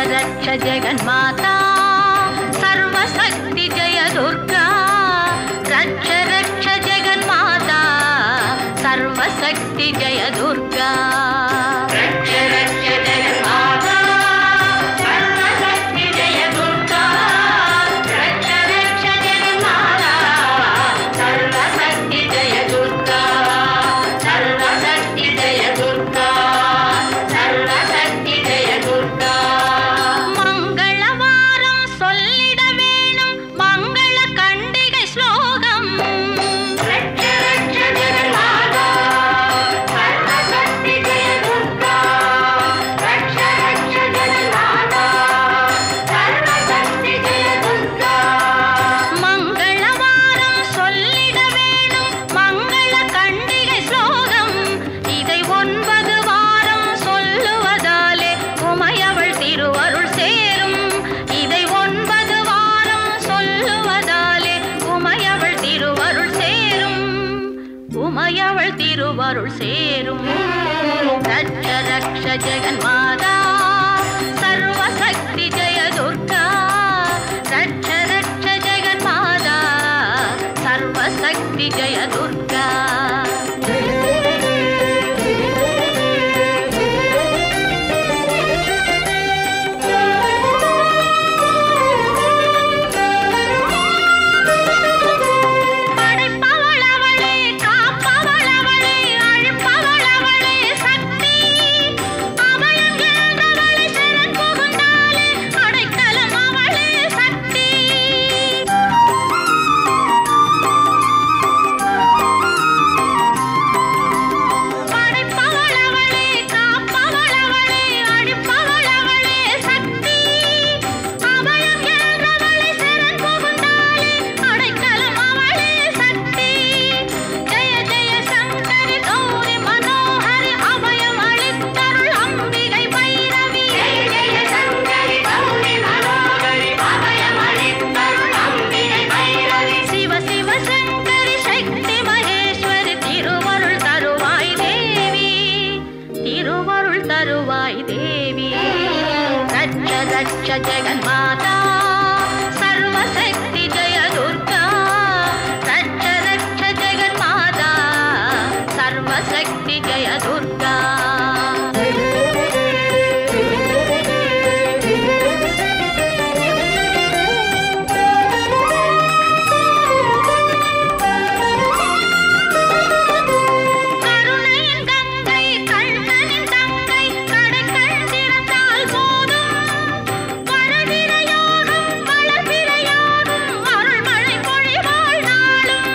रक्ष जगन्माता सर्वशक्ति जय दुर्गा रक्ष रक्ष जगन्माता सर्वशक्ति जय दुर्गा रक्ष रक्ष जगन्माता सर्वशक्ति जय दुर्गा रक्ष रक्ष जगन्माता सर्वशक्ति जय दुर्गा सर्वशक्ति जय दुर्गा सर्वशक्ति जय दुर्गा மங்களவாரம் சொல்லிட வேணும் மங்கள கண்டிகை ஸ்லோகம் ரட்ச ரட்ச ஜெகன்மாதா சர்வசக்தி ஜெய துர்கா ரட்ச ரட்ச ஜெகன்மாதா சர்வசக்தி ஜெய துர்கா மங்களவாரம் சொல்லிட வேணும் மங்கள கண்டிகை ஸ்லோகம் இதை ஒன்பது வாரம் சொல்லுவதாலே உமையவள் திருவருள் சேரும் இதை ஒன்பது வாரம் சொல்லுவதாலே உமையவள் திருவருள் சேரும் உமையவள் திருவருள் சேரும் ரட்ச ரக்ஷ ஜெகன்மாதா சர்வசக்தி ஜெய துர்கா ரட்ச ரட்ச ஜெகன்மாதா சர்வசக்தி ஜெய துர்கா படைப்பவளவளே காப்பவளவளே அழிப்பவளவளே சக்தி அபயம் என்றவளே சரண் புகுந்தாலே அடைக்கலம் அவளே சக்தி படைப்பவளவளே காப்பவளவளே அழிப்பவளவளே சக்தி அபயம் என்றவளே சரண் புகுந்தாலே அடைக்கலம் அவளே சக்தி ஜெய ஜெய சங்கரி கௌரி மனோஹரி அபயம் அளித்தருள் அம்பிகை பைரவி ஜெய ஜெய சங்கரி கௌரி மனோஹரி அபயம் அளித்தருள் அம்பிகை பைரவி சிவ சிவ சங்கரி சக்தி மகேஸ்வரி திருவருள் தருவாய் தேவி திருவருள் தருவாய் தேவி ரட்ச ரட்ச ஜெகன்மாதா சர்வசக்தி ஜெய துர்கா ரட்ச ரட்ச ஜெகன்மாதா சர்வசக்தி ஜெய துர்கா கருணையின் கங்கை கண்ணனின் தங்கை கடைக்கண் திறந்தால் போதும் வரவிரையோடும் வளர்பிறையோடும் அருள்மழை பொழிவாள் நாளும்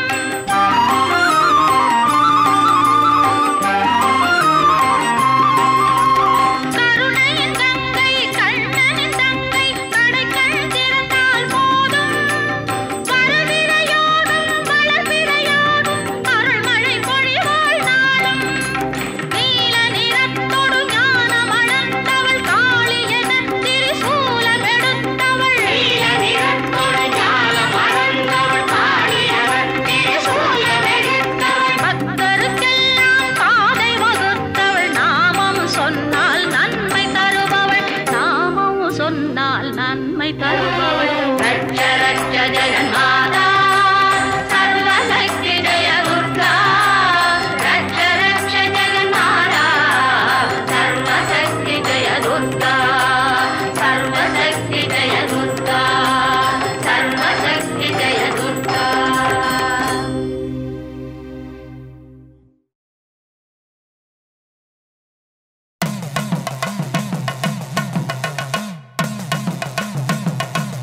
கருணையின் கங்கை கண்ணனின் தங்கை கடைக்கண் திறந்தால் போதும் வரவிரையோடும் வளர்பிறையோடும் அருள்மழை பொழிவாள் நாளும் நீல நிறத்தொடு ஞானம் அளந்தவள் காளி என திரிசூலம் எடுத்தவள் நீல நிறத்தொடு ஞானம் அளந்தவள் காளி என திரிசூலம் எடுத்தவள் பக்தருக்கெல்லாம் பாதை வகுத்தவள் நாமம் சொன்னால் நன்மை தருபவள் நாமம் சொன்னால் நன்மை தருபவள் ரட்ச ரட்ச ஜெகன்மாதா சர்வசக்தி ஜெய துர்கா ரட்ச ரட்ச ஜெகன்மாதா சர்வசக்தி ஜெய துர்கா சர்வசக்தி ஜெய துர்கா சர்வசக்தி ஜெய துர்கா ஆ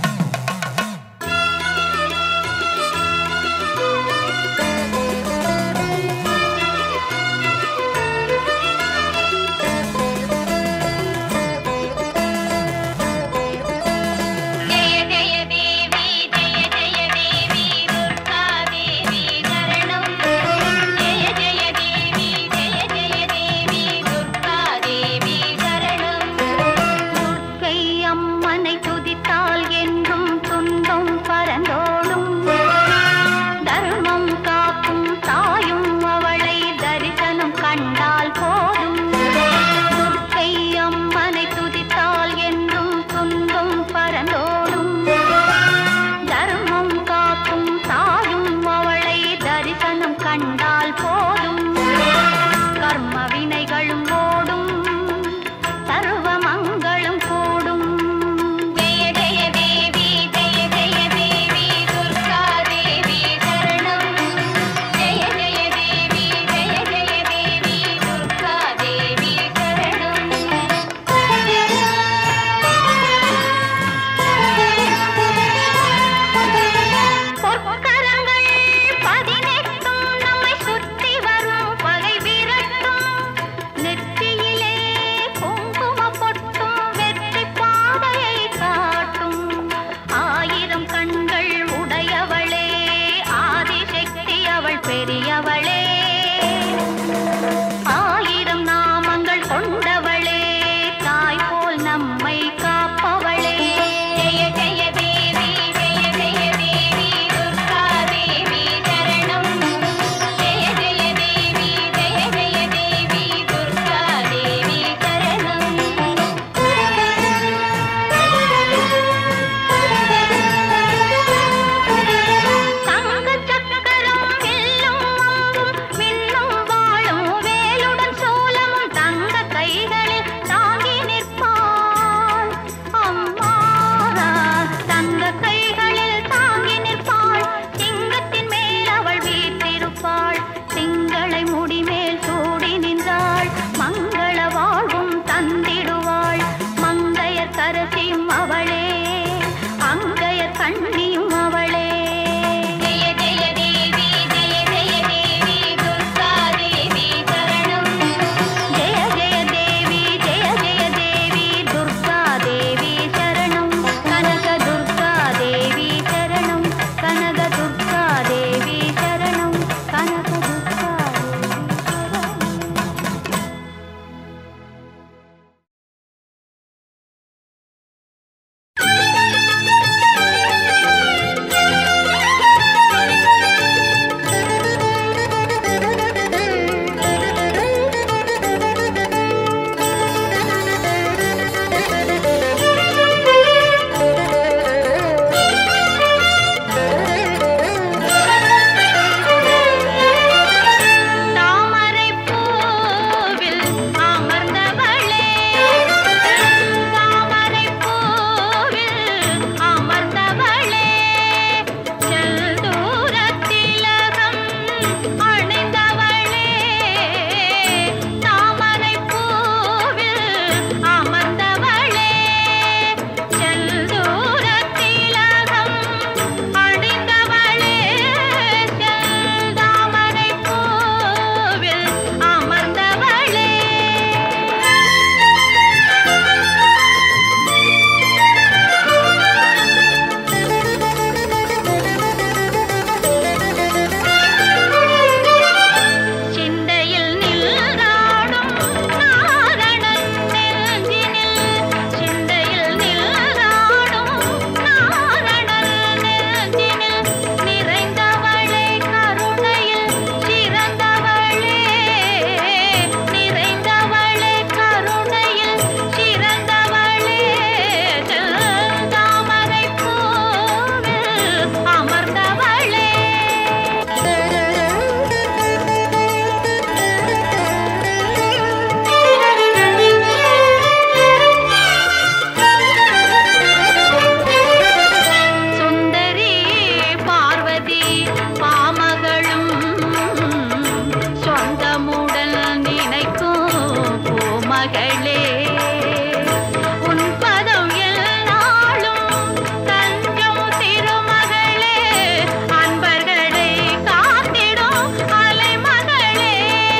மகளே உன் பதம் என்னாலும் தஞ்சம் திருமகளே அன்பர்களை காத்திடும் அலைமகளே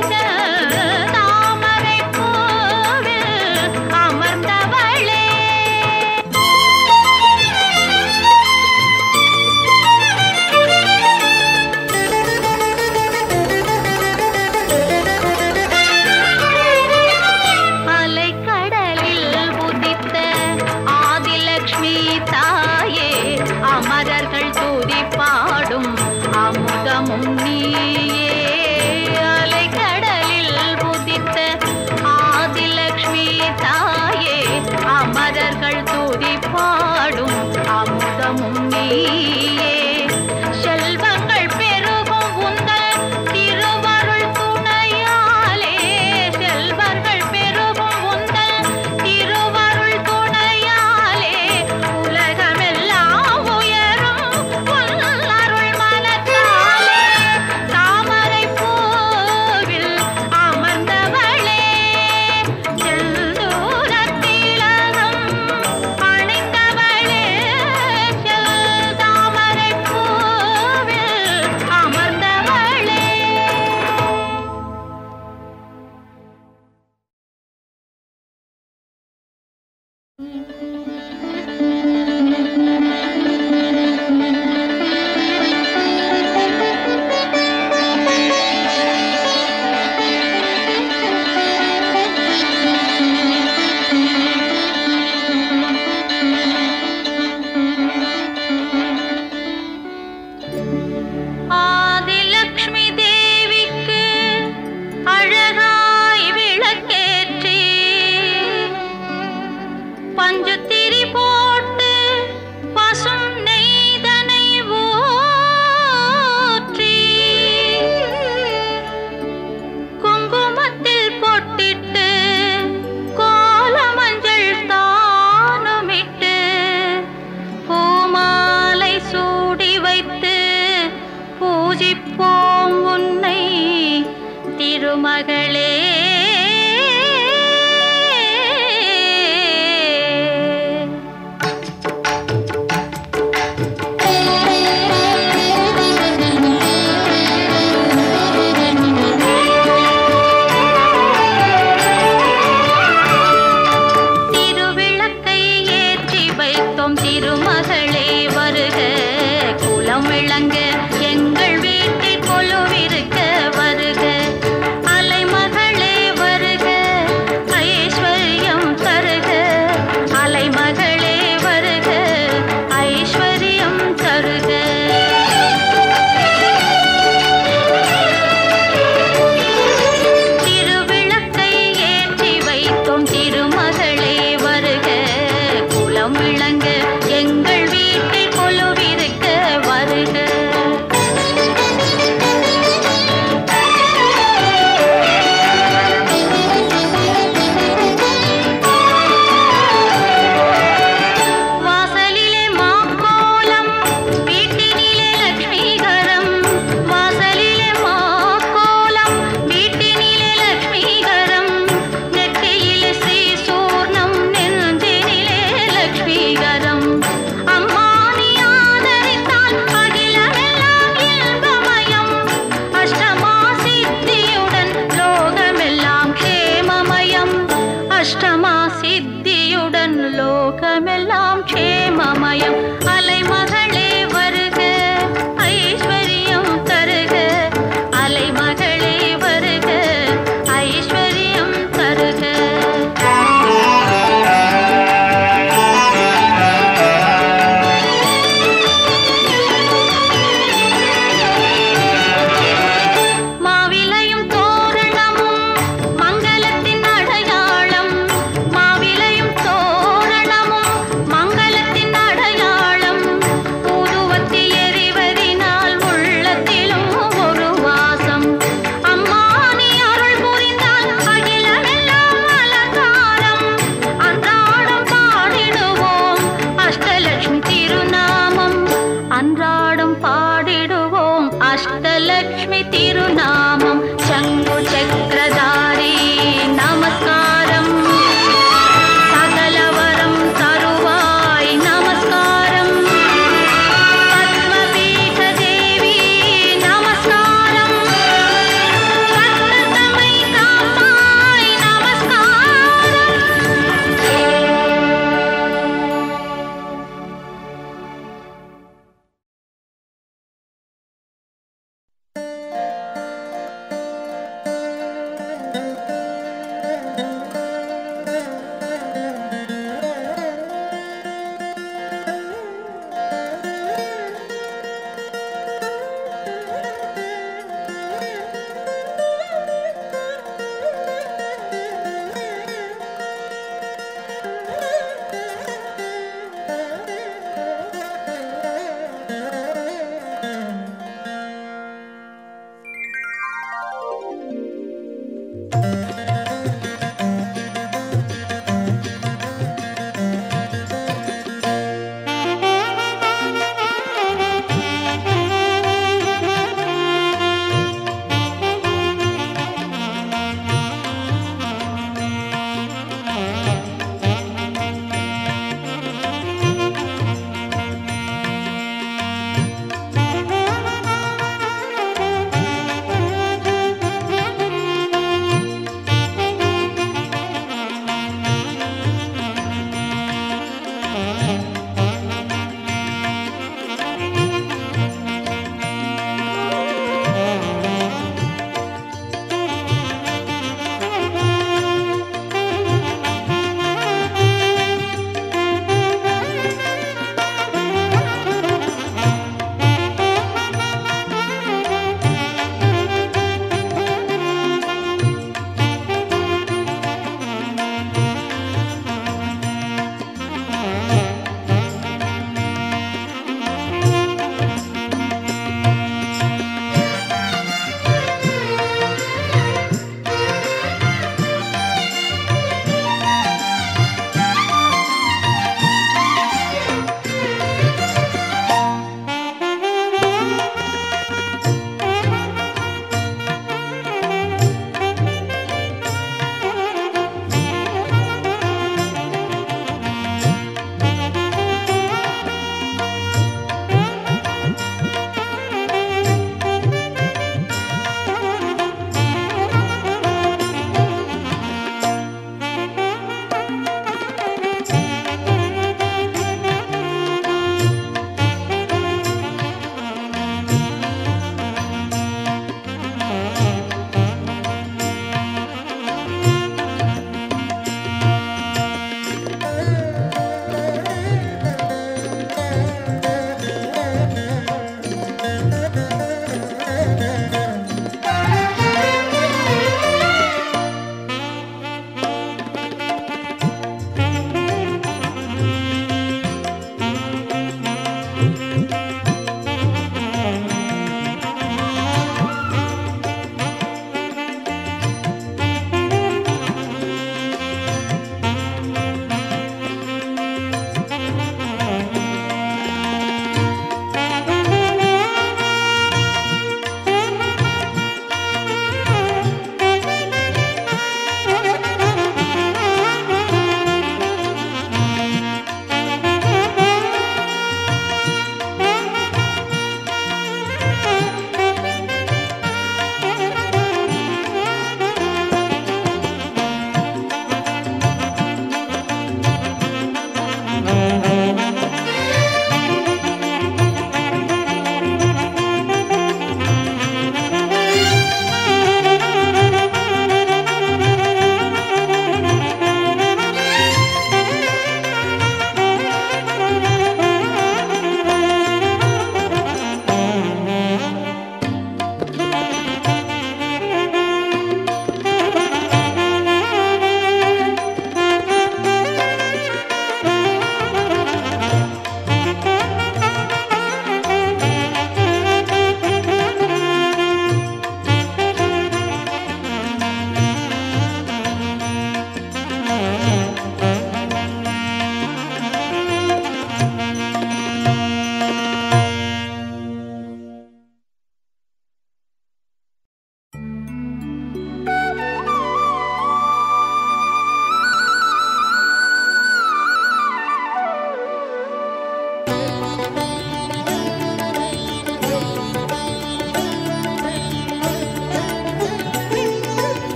தாமரை பூவில் அமர்ந்தவளே அலைக்கடலில் உதித்த ஆதிலக்ஷ்மி தாயே அமரர்கள் துதி பாடும் அமுதமும் நீயே அலைக்கடலில் உதித்த ஆதிலக்ஷ்மி தாயே அமரர்கள் துதி பாடும் அமுதமும் நீயே செல்வங்கள் பெருகும் உந்தல் திருவருள் துணையாலே செல்வர்கள் பெருகும் உந்தல் திருவருள் துணையாலே உலகமெல்லாம் உயரும் உன் அருள் மனத்தாலே தாமரை பூவில் அமர்ந்தவளே செந்தூரத் திலகம் அணிந்தவளே செல் தாமரை பூவில் அமர்ந்தவளே ஆதிலக்ஷ்மி தேவிக்கு அழகாய் விளக்கேற்றி பஞ்சு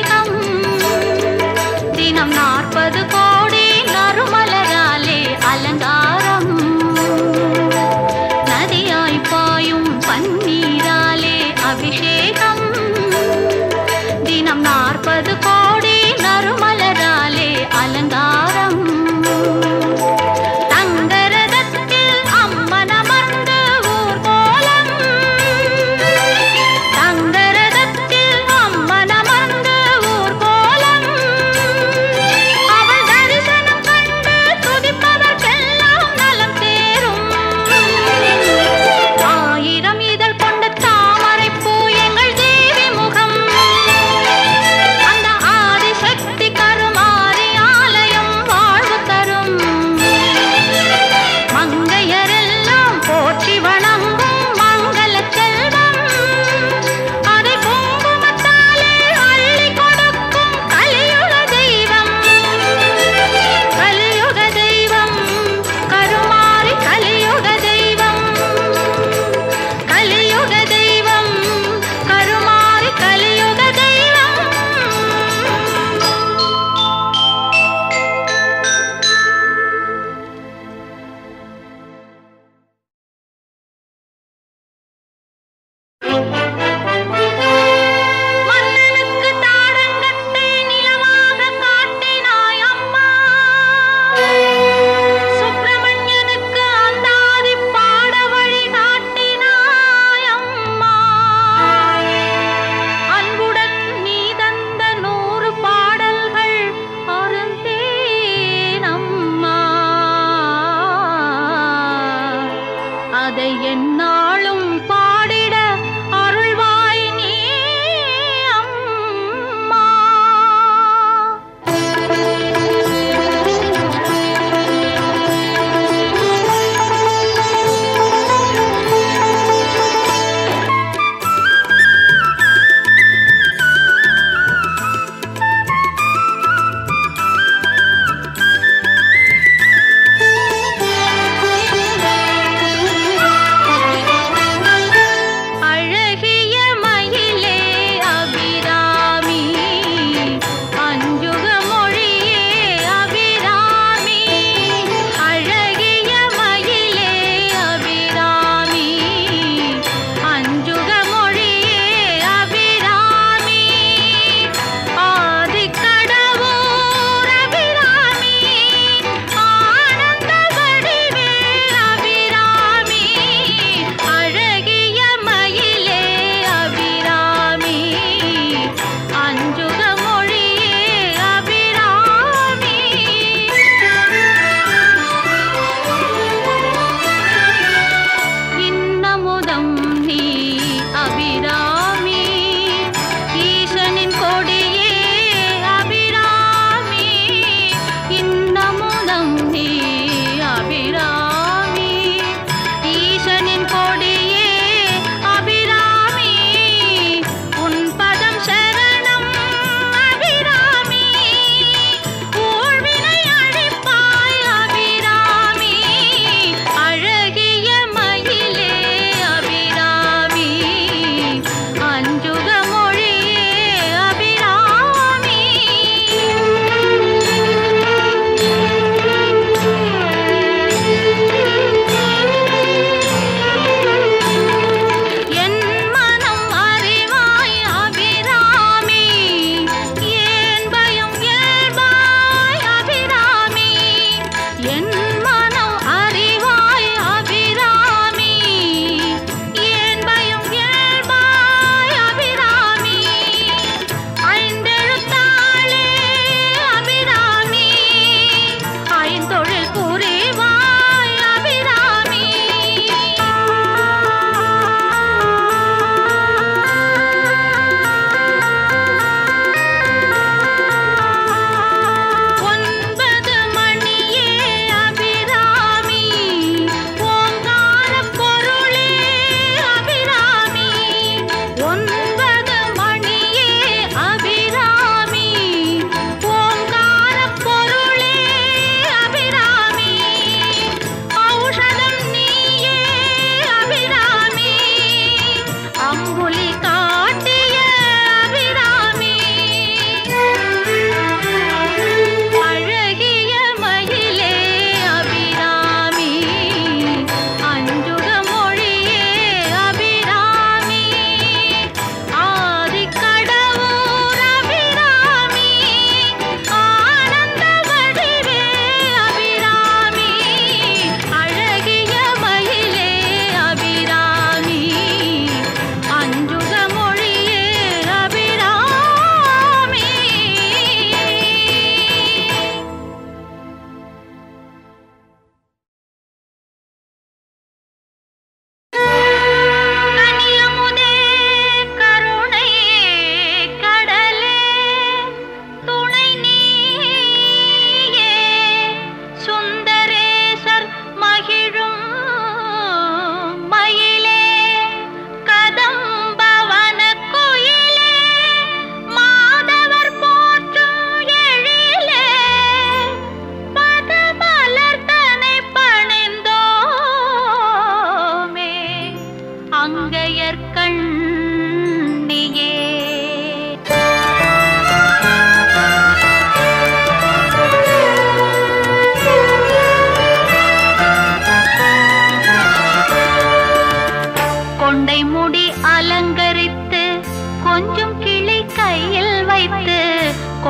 அபிஷேகம் தினம் நாற்பது கோடி நறுமலராலே அலங்காரம் நதியாய் பாயும் பன்னீராலே அபிஷேகம் தினம் நாற்பது கோடி நறுமலராலே அலங்காரம் தங்கரதத்தில் அம்மன் அமர்ந்து ஊர்கோலம் தங்கரதத்தில் அம்மன் அமர்ந்து ஊர்கோலம் அவள் தரிசனம் கண்டு துதிப்பதற்கெல்லாம்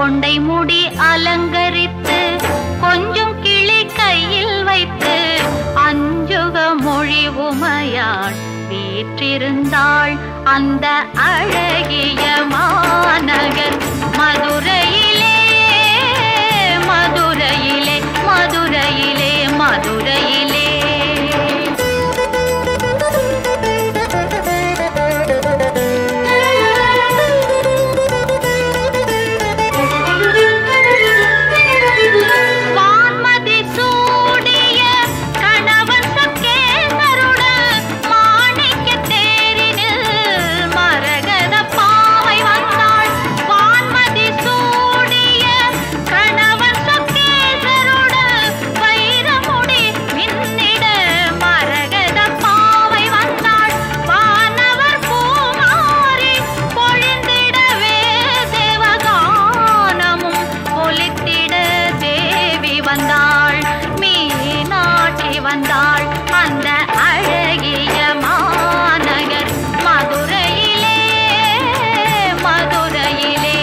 கொண்டை முடி அலங்கரித்து கொஞ்சம் கிளி கையில் வைத்து அஞ்சுக மொழி உமையாள் வீற்றிருந்தாள் அந்த அழகிய மாநகர் மதுரையிலே மதுரையிலே மதுரையிலே மதுரையிலே வான்மதி சூடிய கணவன் சக்கேசருடன் மாணிக்கத் தேரினில் மரகத பாவை வந்தாள். வான்மதி சூடிய கணவன் சக்கேசருடன் வைரமுடி மின்னிட மரகத பாவை வந்தாள். வானவர் பூமாரி பொழிந்திடவே தேவகானமும் ஒலித்திட தேவி வந்தாள் மீனாட்சி வந்தாள் அந்த அழகிய மாநகர் மதுரையிலே மதுரையிலே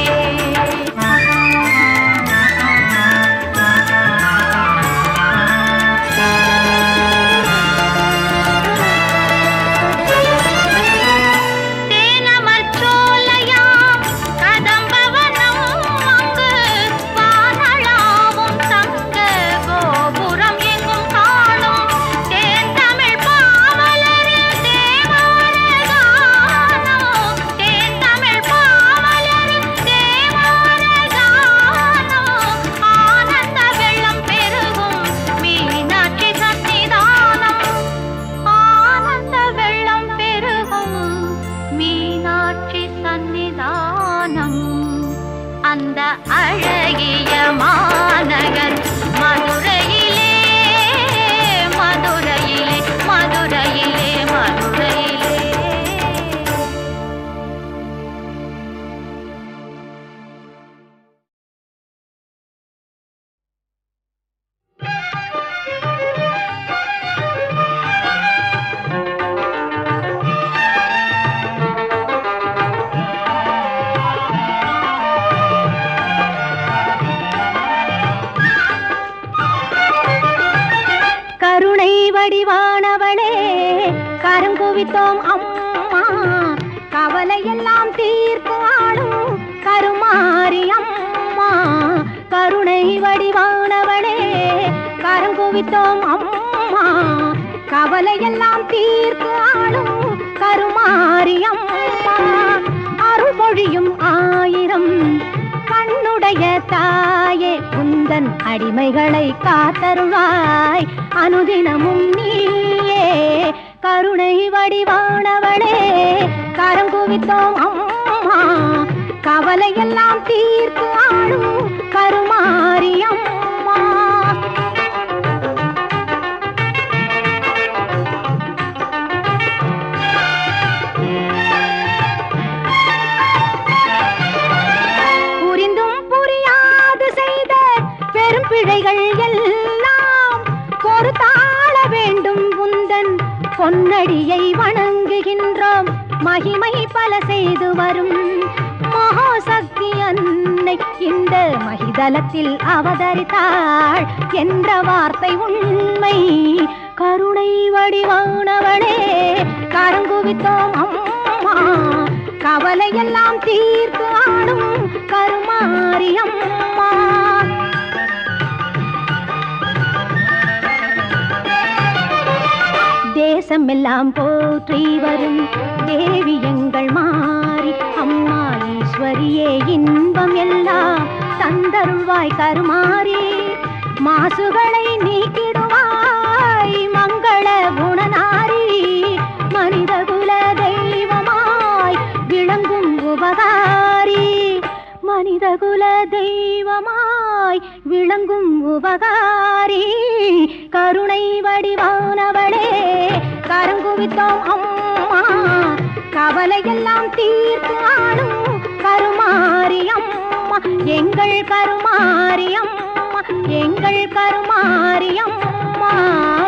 தேனமர்ச்சோலையாம் கதம்பவனம் அங்கு வானளாவும் தங்க கோபுரம் எங்கும் காணும் தேன்தமிழ் பாவலரில் தேவார கானம் தேன்தமிழ் பாவலரில் தேவார கானம் ஆனந்த வெள்ளம் பெருகும் மீனாட்சி சன்னிதானம் ஆனந்த வெள்ளம் பெருகும் மீனாட்சி சன்னிதானம் அந்த அழகிய மாநகர் மதுரையிலே மதுரையிலே மதுரையிலே மதுரையிலே கருணை வடிவானவளே கருங்குவித்தோம் அம்மா கவலையெல்லாம் தீர்த்து ஆளும் கருமாரி அம்மா கருணை வடிவானவளே கருங்குவித்தோம் அம்மா கவலையெல்லாம் தீர்த்து ஆளும் கருமாரி அம்மா அருள்மொழியும் ஆயிரம் கண்ணுடைய தாயே குந்தன் அடிமைகளை காத்தருளாய் அனுதினமும் நீயே கருணை வடிவானவளே கரம் குவித்தோம் அம்மா கவலையெல்லாம் தீர்த்து ஆளும் கருமாரி அம்மா புரிந்தும் புரியாது செய்த பெரும் பிழைகள் எல்லாம் பொறுத்தாள வேண்டும் உந்தன் பொன்னடியை வணங்குகின்றோம் மகிமை பல செய்து வரும் மகாசக்தி அன்னை இந்த மகிதலத்தில் அவதரித்தாள் என்ற வார்த்தை உண்மை கருணை வடிவானவளே கருங்குவித்தோம் அம்மா கவலையெல்லாம் தீர்த்து ஆடும் கருமாரி அம்மா தேசமெல்லாம் போற்றி வரும் தேவி எங்கள் மாறி அம்மா ஈஸ்வரியே இன்பம் எல்லாம் தந்தருள்வாய் கருமாறி மாசுகளை நீக்கிடுவாய் மங்கள குணநாரி மனித குல தெய்வமாய் விளங்கும் உபகாரி மனித குல தெய்வமாய் விளங்கும் உபகாரி கருணை வடிவானவளே கருங்குவித்தோம் அம்மா கவலையெல்லாம் தீர்த்து ஆளும் கருமாரி அம்மா எங்கள் கருமாரி அம்மா எங்கள் கருமாரி அம்மா